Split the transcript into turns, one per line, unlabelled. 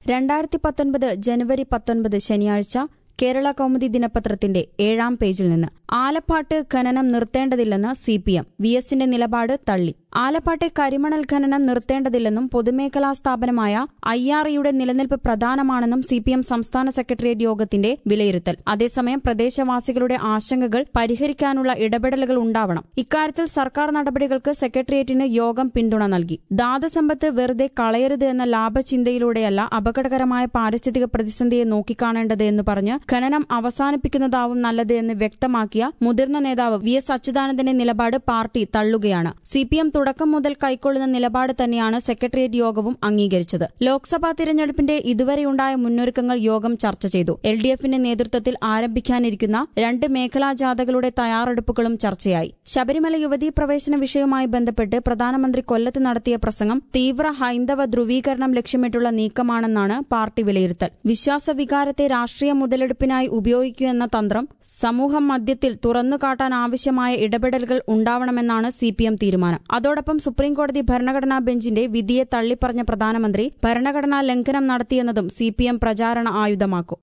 രണ്ടായിരത്തി പത്തൊൻപത് ജനുവരി പത്തൊൻപത് ശനിയാഴ്ച കേരള കൗമുദി ദിനപത്രത്തിന്റെ ഏഴാം പേജിൽ നിന്ന് ആലപ്പാട്ട് ഖനനം നിർത്തേണ്ടതില്ലെന്ന് സി പി എം വി എസിന്റെ നിലപാട് തള്ളി ആലപ്പാട്ടെ കരിമണൽ ഖനനം നിർത്തേണ്ടതില്ലെന്നും പൊതുമേഖലാ സ്ഥാപനമായ ഐ ആർ ഇയുടെ നിലനിൽപ്പ് പ്രധാനമാണെന്നും സി പി എം സംസ്ഥാന സെക്രട്ടേറിയറ്റ് യോഗത്തിന്റെ വിലയിരുത്തൽ അതേസമയം പ്രദേശവാസികളുടെ ആശങ്കകൾ പരിഹരിക്കാനുള്ള ഇടപെടലുകൾ ഉണ്ടാവണം ഇക്കാര്യത്തിൽ സർക്കാർ നടപടികൾക്ക് സെക്രട്ടേറിയറ്റിന് യോഗം പിന്തുണ നൽകി ധാതുസമ്പത്ത് വെറുതെ കളയരുത് എന്ന ലാഭചിന്തയിലൂടെയല്ല അപകടകരമായ പാരിസ്ഥിതിക പ്രതിസന്ധിയെ നോക്കിക്കാണേണ്ടത് എന്ന് പറഞ്ഞ് ഖനനം അവസാനിപ്പിക്കുന്നതാവും നല്ലത് എന്ന് വ്യക്തമാക്കിയ മുതിർന്ന നേതാവ് വി എസ് അച്യുതാനന്ദന്റെ നിലപാട് പാർട്ടി തള്ളുകയാണ് സി പി എം തുടക്കം മുതൽ കൈക്കൊള്ളുന്ന നിലപാട് തന്നെയാണ് സെക്രട്ടേറിയറ്റ് യോഗവും അംഗീകരിച്ചത് ലോക്സഭാ തിരഞ്ഞെടുപ്പിന്റെ ഇതുവരെയുണ്ടായ മുന്നൊരുക്കങ്ങൾ യോഗം ചർച്ച ചെയ്തു എൽ ഡി എഫിന്റെ നേതൃത്വത്തിൽ ആരംഭിക്കാനിരിക്കുന്ന രണ്ട് മേഖലാ ജാഥകളുടെ തയ്യാറെടുപ്പുകളും ചർച്ചയായി ശബരിമല യുവതീ പ്രവേശന വിഷയവുമായി ബന്ധപ്പെട്ട് പ്രധാനമന്ത്രി കൊല്ലത്ത് നടത്തിയ പ്രസംഗം തീവ്ര ഹൈന്ദവ ധ്രുവീകരണം ലക്ഷ്യമിട്ടുള്ള നീക്കമാണെന്നാണ് പാർട്ടി വിലയിരുത്തൽ വിശ്വാസവികാരത്തെ രാഷ്ട്രീയ മുതലെടുപ്പിനായി ഉപയോഗിക്കൂ എന്ന തന്ത്രം സമൂഹം മധ്യത്തിൽ തുറന്നുകാട്ടാൻ ആവശ്യമായ ഇടപെടലുകൾ ഉണ്ടാവണമെന്നാണ് സി പി എം തീരുമാനം അതോടൊപ്പം സുപ്രീംകോടതി ഭരണഘടനാ ബെഞ്ചിന്റെ വിധിയെ തള്ളിപ്പറഞ്ഞ പ്രധാനമന്ത്രി ഭരണഘടനാ ലംഘനം നടത്തിയെന്നതും സി പി എം പ്രചാരണ ആയുധമാക്കും